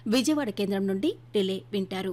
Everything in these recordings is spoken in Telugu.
విజయవాడ కేంద్రం నుండి రిలే వింటారు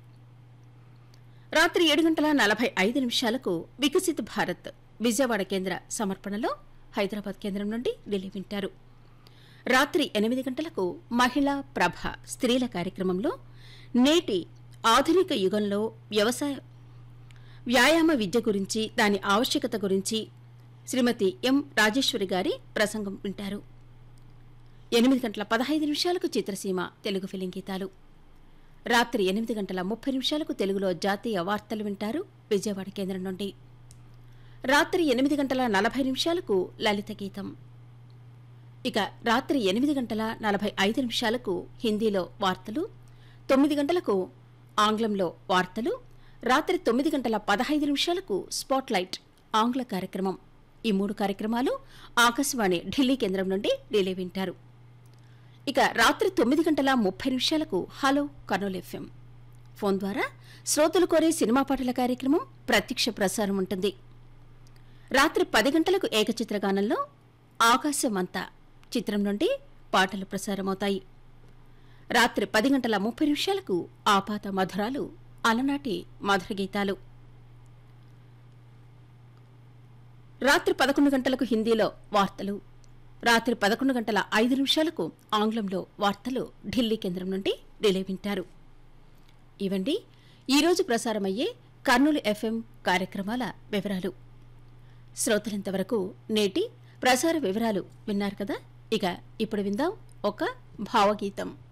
రాత్రి ఏడు గంటల నలభై ఐదు నిమిషాలకు వికసిత్ భారత్ విజయవాడ కేంద్ర సమర్పణలో హైదరాబాద్ కేంద్రం నుండి ఢిల్లీ వింటారు రాత్రి ఎనిమిది గంటలకు మహిళా ప్రభ స్త్రీల కార్యక్రమంలో నేటి ఆధునిక యుగంలో వ్యవసాయ వ్యాయామ విద్య గురించి దాని ఆవశ్యకత గురించి శ్రీమతి ఎం రాజేశ్వరి గారి ప్రసంగం వింటారు ఎనిమిది గంటల పదహైదు నిమిషాలకు చిత్రసీమ తెలుగు ఫిలిం గీతాలు రాత్రి ఎనిమిది గంటల ముప్పై నిమిషాలకు తెలుగులో జాతీయ వార్తలు వింటారు విజయవాడ కేంద్రం నుండి రాత్రి ఎనిమిది గంటల నలభై నిమిషాలకు లలిత గీతం ఇక రాత్రి ఎనిమిది గంటల నలభై ఐదు నిమిషాలకు హిందీలో వార్తలు తొమ్మిది గంటలకు ఆంగ్లంలో వార్తలు రాత్రి తొమ్మిది గంటల పదహైదు నిమిషాలకు స్పాట్లైట్ ఆంగ్ల కార్యక్రమం ఈ మూడు కార్యక్రమాలు ఆకాశవాణి ఢిల్లీ కేంద్రం నుండి రిలే వింటారు ఇక రాత్రి తొమ్మిది గంటల ముప్పై నిమిషాలకు హలో కర్నూలు ఎఫ్ఎం ఫోన్ ద్వారా శ్రోతలు కోరే సినిమా పాటల కార్యక్రమం ప్రత్యక్ష ప్రసారం ఉంటుంది రాత్రి పది గంటలకు ఏకచిత్రగానంలో ఆకాశమంతా చిత్రం నుండి పాటలు ప్రసారమవుతాయి రాత్రి పది గంటల ముప్పై నిమిషాలకు ఆపాత మధురాలు అలనాటి మధుర గీతాలు రాత్రి పదకొండు గంటలకు హిందీలో వార్తలు రాత్రి పదకొండు గంటల ఐదు నిమిషాలకు ఆంగ్లంలో వార్తలు ఢిల్లీ కేంద్రం నుండి రిలే వింటారు ఇవండి ఈరోజు ప్రసారమయ్యే కర్నూలు ఎఫ్ఎం కార్యక్రమాల వివరాలు శ్రోతలంతవరకు నేటి ప్రసార వివరాలు విన్నారు కదా ఇక ఇప్పుడు విందాం ఒక భావగీతం